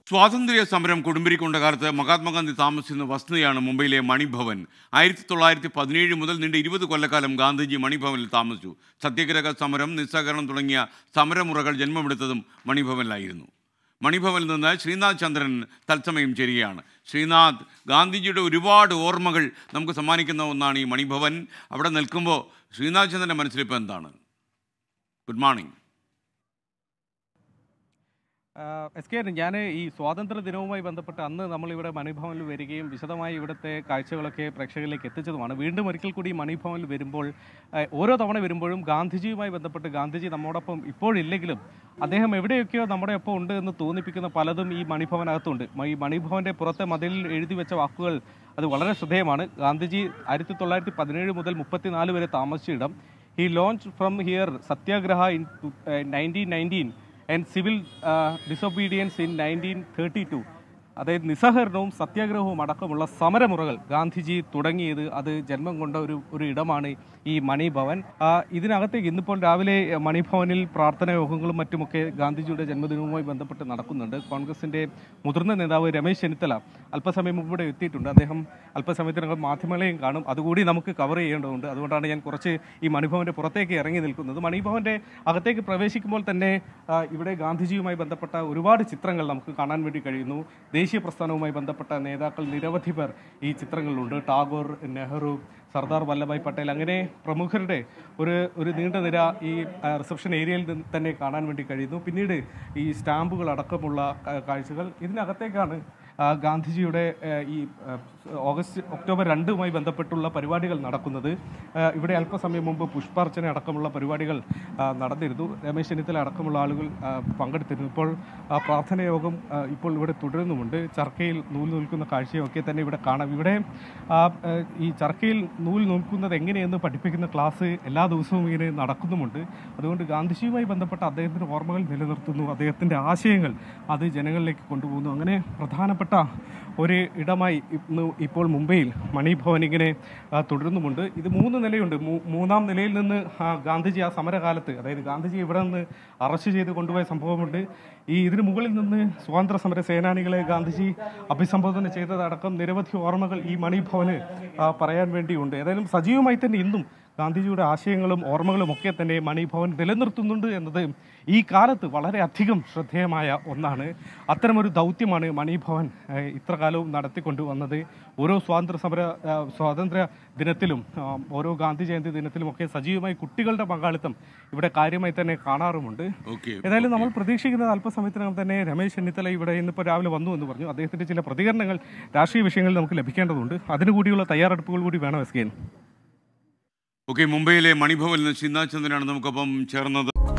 സ്വാതന്ത്ര്യ സമരം കൊടുമ്പിരിക്കൊണ്ട കാലത്ത് മഹാത്മാഗാന്ധി താമസിക്കുന്ന വസതിയാണ് മുംബൈയിലെ മണിഭവൻ ആയിരത്തി തൊള്ളായിരത്തി പതിനേഴ് മുതൽ നീണ്ട ഇരുപത് കൊല്ലക്കാലം ഗാന്ധിജി മണിഭവനിൽ താമസിച്ചു സത്യാഗ്രഹ സമരം നിസ്സഹകരണം തുടങ്ങിയ സമരമുറകൾ ജന്മമെടുത്തതും മണിഭവനിലായിരുന്നു മണിഭവനിൽ നിന്ന് ശ്രീനാഥ് ചന്ദ്രൻ തത്സമയം ചേരുകയാണ് ശ്രീനാഥ് ഗാന്ധിജിയുടെ ഒരുപാട് ഓർമ്മകൾ നമുക്ക് സമ്മാനിക്കുന്ന ഒന്നാണ് ഈ മണിഭവൻ അവിടെ നിൽക്കുമ്പോൾ ശ്രീനാഥ് ചന്ദ്രൻ്റെ മനസ്സിലിപ്പോൾ എന്താണ് ഗുഡ് മോർണിംഗ് എസ് കെ ഞാൻ ഈ സ്വാതന്ത്ര്യ ദിനവുമായി ബന്ധപ്പെട്ട് അന്ന് നമ്മളിവിടെ മണിഭവനിൽ വരികയും വിശദമായി ഇവിടുത്തെ കാഴ്ചകളൊക്കെ പ്രേക്ഷകരിലേക്ക് എത്തിച്ചതുമാണ് വീണ്ടും ഒരിക്കൽ കൂടി മണിഭവനിൽ വരുമ്പോൾ ആ, ഓരോ തവണ വരുമ്പോഴും ഗാന്ധിജിയുമായി ബന്ധപ്പെട്ട് ഗാന്ധിജി നമ്മോടൊപ്പം ഇപ്പോഴില്ലെങ്കിലും അദ്ദേഹം എവിടെയൊക്കെയോ നമ്മുടെ ഒപ്പം ഉണ്ട് എന്ന് തോന്നിപ്പിക്കുന്ന പലതും ഈ മണിഭവനകത്തുണ്ട് മ- ഈ മണിഭവന്റെ പുറത്തെ മതിലിൽ എഴുതി വെച്ച വാക്കുകൾ അത് വളരെ ശ്രദ്ധേയമാണ് ഗാന്ധിജി ആയിരത്തി തൊള്ളായിരത്തി പതിനേഴ് മുതൽ മുപ്പത്തിനാല് വരെ താമസിച്ച ഇടം he launch from here satyagraha in nineteen nineteen and civil disobedience in nineteen thirty two അതായത് നിസ്സഹകരണവും സത്യാഗ്രഹവും അടക്കമുള്ള സമരമുറകൾ ഗാന്ധിജി തുടങ്ങിയത് അത് ജന്മം കൊണ്ട ഒരു ഒരു ഇടമാണ് ഈ മണിഭവൻ ആ, ഇതിനകത്തേക്ക് ഇന്നിപ്പോൾ രാവിലെ മണിഭവനിൽ പ്രാർത്ഥനാ യോഗങ്ങളും മറ്റുമൊക്കെ ഗാന്ധിജിയുടെ ജന്മദിനവുമായി ബന്ധപ്പെട്ട് നടക്കുന്നുണ്ട് കോൺഗ്രസിന്റെ മുതിർന്ന നേതാവ് രമേശ് ചെന്നിത്തല അല്പസമയം മുമ്പ് ഇവിടെ എത്തിയിട്ടുണ്ട് അദ്ദേഹം അല്പസമയത്തിനകം മാധ്യമങ്ങളെയും കാണും അതുകൂടി നമുക്ക് കവർ ചെയ്യേണ്ടതുണ്ട് അതുകൊണ്ടാണ് ഞാൻ കുറച്ച് ഈ മണിഭവന്റെ പുറത്തേക്ക് ഇറങ്ങി നിൽക്കുന്നത് മണിഭവന്റെ അകത്തേക്ക് പ്രവേശിക്കുമ്പോൾ തന്നെ ആ, ഇവിടെ ഗാന്ധിജിയുമായി ബന്ധപ്പെട്ട ഒരുപാട് ചിത്രങ്ങൾ നമുക്ക് കാണാൻ വേണ്ടി കഴിയുന്നു ദേശീയ പ്രസ്ഥാനവുമായി ബന്ധപ്പെട്ട നേതാക്കൾ നിരവധി പേർ ഈ ചിത്രങ്ങളിലുണ്ട് ടാഗോർ നെഹ്റു സർദാർ വല്ലഭായ് പട്ടേൽ അങ്ങനെ പ്രമുഖരുടെ ഒരു ഒരു നീണ്ട നിര ഈ ആ, റിസപ്ഷൻ ഏരിയയിൽ നിന്ന് തന്നെ കാണാൻ വേണ്ടി കഴിയുന്നു പിന്നീട് ഈ സ്റ്റാമ്പുകൾ അടക്കമുള്ള ആ, കാഴ്ചകൾ ഇതിനകത്തേക്കാണ് ആ, ഗാന്ധിജിയുടെ ആ, ഈ ആ, ഓഗസ്റ്റ് ഒക്ടോബർ രണ്ടുമായി ബന്ധപ്പെട്ടുള്ള പരിപാടികൾ നടക്കുന്നത് ആ, ഇവിടെ അല്പസമയം മുമ്പ് പുഷ്പാർച്ചന അടക്കമുള്ള പരിപാടികൾ ആ, നടന്നിരുന്നു രമേശ് ചെന്നിത്തല അടക്കമുള്ള ആളുകൾ ആ, പങ്കെടുത്തിരുന്നു ഇപ്പോൾ ആ, പ്രാർത്ഥന യോഗം ആ, ഇപ്പോൾ ഇവിടെ തുടരുന്നുമുണ്ട് ചർക്കയിൽ നൂൽ നൂൽക്കുന്ന കാഴ്ചയൊക്കെ തന്നെ ഇവിടെ കാണാം ഇവിടെ ആ, ആ, ഈ ചർക്കയിൽ നൂൽ നൂൽക്കുന്നത് എങ്ങനെയെന്ന് പഠിപ്പിക്കുന്ന ക്ലാസ് എല്ലാ ദിവസവും ഇങ്ങനെ നടക്കുന്നുമുണ്ട് അതുകൊണ്ട് ഗാന്ധിജിയുമായി ബന്ധപ്പെട്ട അദ്ദേഹത്തിൻ്റെ ഓർമ്മകൾ നിലനിർത്തുന്നു അദ്ദേഹത്തിൻ്റെ ആശയങ്ങൾ അത് ജനങ്ങളിലേക്ക് കൊണ്ടുപോകുന്നു അങ്ങനെ പ്രധാനപ്പെട്ട ഒരു ഇടമായി ഇന്ന് ഇപ്പോൾ മുംബൈയിൽ മണിഭവൻ ഇങ്ങനെ ആ, തുടരുന്നുമുണ്ട് ഇത് മൂന്ന് നിലയുണ്ട് മൂ- മൂന്നാം നിലയിൽ നിന്ന് ആ, ഗാന്ധിജി ആ സമരകാലത്ത് അതായത് ഗാന്ധിജി ഇവിടെ നിന്ന് അറസ്റ്റ് ചെയ്ത് കൊണ്ടുപോയ സംഭവമുണ്ട് ഈ ഇതിന് മുകളിൽ നിന്ന് സ്വാതന്ത്ര്യ സമര സേനാനികളെ ഗാന്ധിജി അഭിസംബോധന ചെയ്തതടക്കം നിരവധി ഓർമ്മകൾ ഈ മണിഭവന് ആ, പറയാൻ വേണ്ടിയുണ്ട് ഏതായാലും സജീവമായി തന്നെ ഇന്നും ഗാന്ധിജിയുടെ ആശയങ്ങളും ഓർമ്മകളും ഒക്കെ തന്നെ മണിഭവൻ നിലനിർത്തുന്നുണ്ട് എന്നത് ഈ കാലത്ത് വളരെയധികം ശ്രദ്ധേയമായ ഒന്നാണ് അത്തരമൊരു ദൗത്യമാണ് മണിഭവൻ ഏഹ്, ഇത്ര കാലവും നടത്തിക്കൊണ്ടു വന്നത് ഓരോ സ്വാതന്ത്ര്യ സമര ആ, സ്വാതന്ത്ര്യ ദിനത്തിലും ആ, ഓരോ ഗാന്ധി ജയന്തി ദിനത്തിലും ഒക്കെ സജീവമായി കുട്ടികളുടെ പങ്കാളിത്തം ഇവിടെ കാര്യമായി തന്നെ കാണാറുമുണ്ട് ഓക്കെ ഏതായാലും നമ്മൾ പ്രതീക്ഷിക്കുന്നത് അല്പസമയത്തിനകം തന്നെ രമേശ് ചെന്നിത്തല ഇവിടെ ഇന്നിപ്പോൾ രാവിലെ വന്നു എന്ന് പറഞ്ഞു അദ്ദേഹത്തിന്റെ ചില പ്രതികരണങ്ങൾ രാഷ്ട്രീയ വിഷയങ്ങളിൽ നമുക്ക് ലഭിക്കേണ്ടതുണ്ട് അതിനുകൂടിയുള്ള തയ്യാറെടുപ്പുകൾ കൂടി വേണം എസ് കെ ഓക്കെ മുംബൈയിലെ മണിഭവനിൽ നിന്ന് ശ്രീനാഥ് ചന്ദ്രനാണ് നമുക്കൊപ്പം ചേർന്നത്